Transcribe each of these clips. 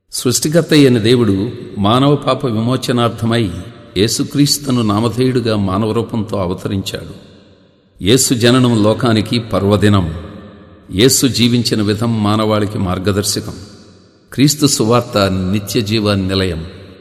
సృష్టికర్త అయిన దేవుడు మానవ పాప విమోచనార్థమై యేసుక్రీస్తును నామధేయుడుగా మానవ రూపంతో అవతరించాడు యేసు జననం లోకానికి పర్వదినం యేసు జీవించిన విధం మానవాళికి మార్గదర్శకం క్రీస్తు సువార్త నిత్య జీవ నిలయం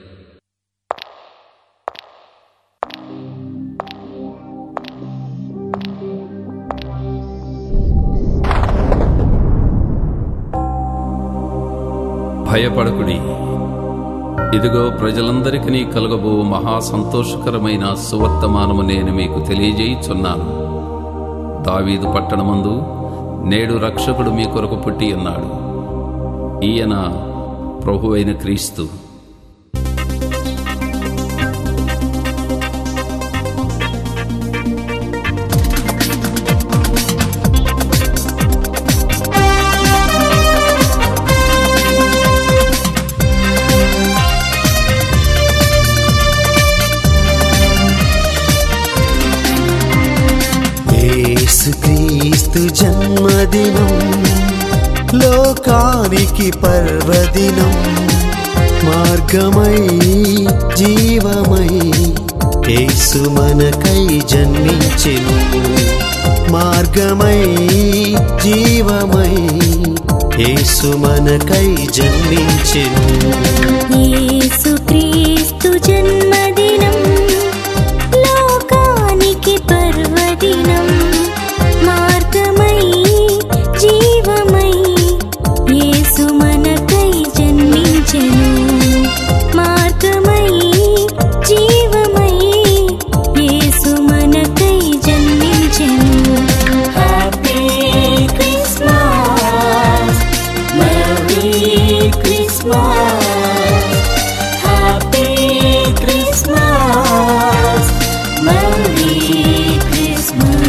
భయపడకుడి ఇదిగో ప్రజలందరికీ కలుగబో మహా సంతోషకరమైన సువర్తమానము నేను మీకు తెలియజేయుచున్నాను దావీదు పట్టణమందు నేడు రక్షకుడు మీ కొరకు పుట్టి ఉన్నాడు ఈయన ప్రభువైన క్రీస్తు యేసుక్రీస్తు జన్మదినం లోకానికి పర్వదినం మార్గమై జీవమై యేసు మనకై జన్మించెను మార్గమై జీవమై యేసు మనకై జన్మించెను యేసుక్రీస్తు జన్మదినం లోకానికి పర్వదినం మార్గమై జీవమై యేసు మనకై జన్మించెను మార్గమై జీవమై యేసు మనకై జన్మించెను happy Christmas merry Christmas happy Christmas merry Christmas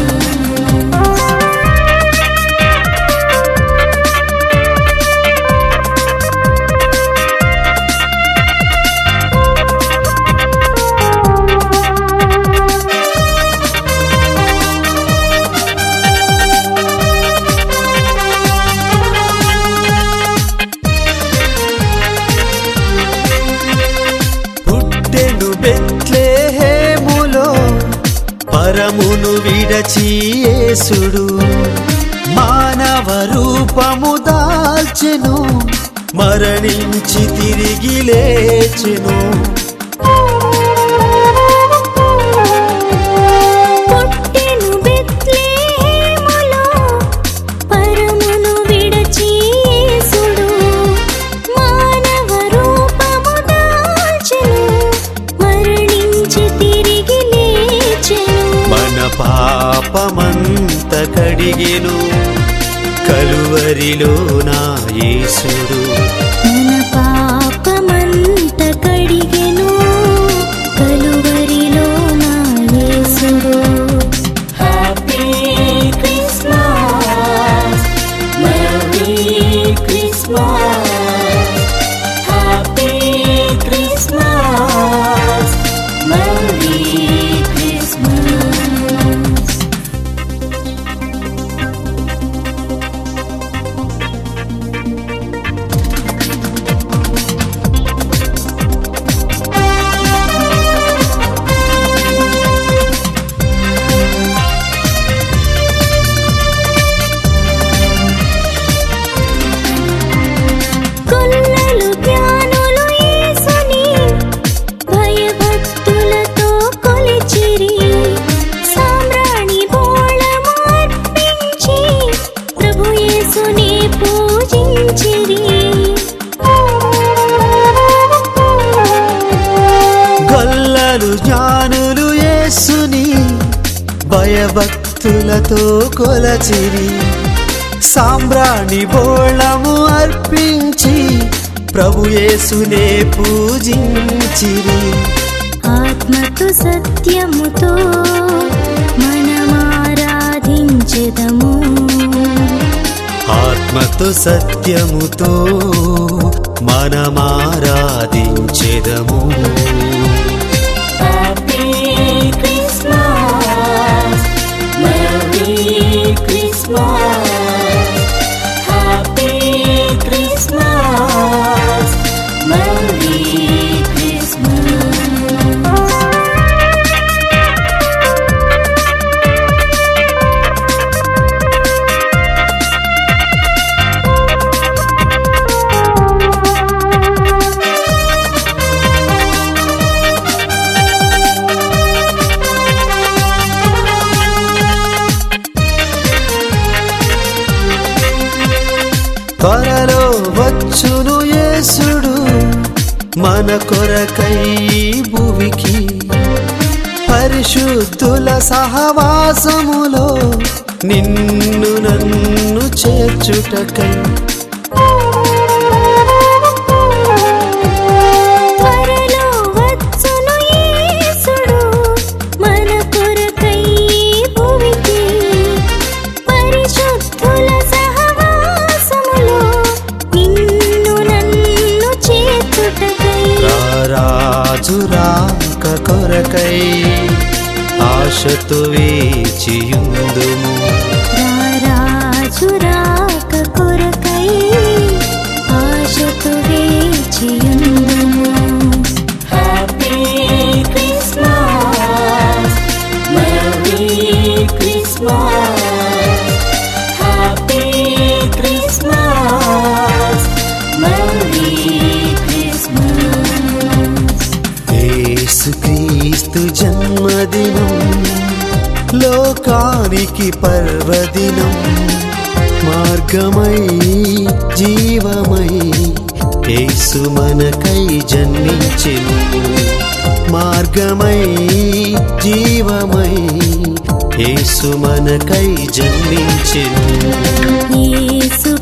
పుట్టెను బెత్లెహేములో పరమును విడచి యేసుడు మానవ రూపము దాల్చెను మరణించి తిరిగి లేచెను పుట్టెను బెత్లెహేములో పరమును విడచి యేసుడు మానవ రూపము దాల్చెను మరణించి తిరిగి లేచెను మన పాపమంత కడిగెను కలువరిలో నా యేసుడు మన పాపమంత కడిగెను కలువరిలో నా యేసుడు happy Christmas merry Christmas happy Christmas merry Christmas కొల్లలు జ్ఞానులు యేసుని భయభక్తులతో కొలిచిరి సామ్రాణి బోళము అర్పించి ప్రభు యేసుని పూజించిరి గొల్లలు జ్ఞానులు యేసుని భయభక్తులతో కొలచిరి సాంబ్రాణి బోళము అర్పించి ప్రభు యేసునే పూజించిరి ఆత్మతో సత్యముతో మనమారాధించెదము ఆత్మతో సత్యముతో మనమారాధించెదము happy Christmas merry Christmas happy Christmas యేసుడు మన కొరకై భువికి పరిశుద్ధుల సహవాసములో నిన్ను నన్ను చేర్చుటకై త్వరలో వచ్చును యేసుడు మన కొరకై భువికి పరిశుద్ధుల సహవాసములో నిన్ను నన్ను చేర్చుటకై రారాజు రాక కొరకై ఆశతో వేచియుందుము రారాజు రాక కొరకై ఆశతో వేచియుందుము happy Christmas merry Christmas happy Christmas merry Christmas యేసుక్రీస్తు జన్మదినం లోకానికి పర్వదినం మార్గమై జీవమై యేసు మనకై జన్మించెను మార్గమై జీవమై యేసు మనకై జన్మించెను యేసు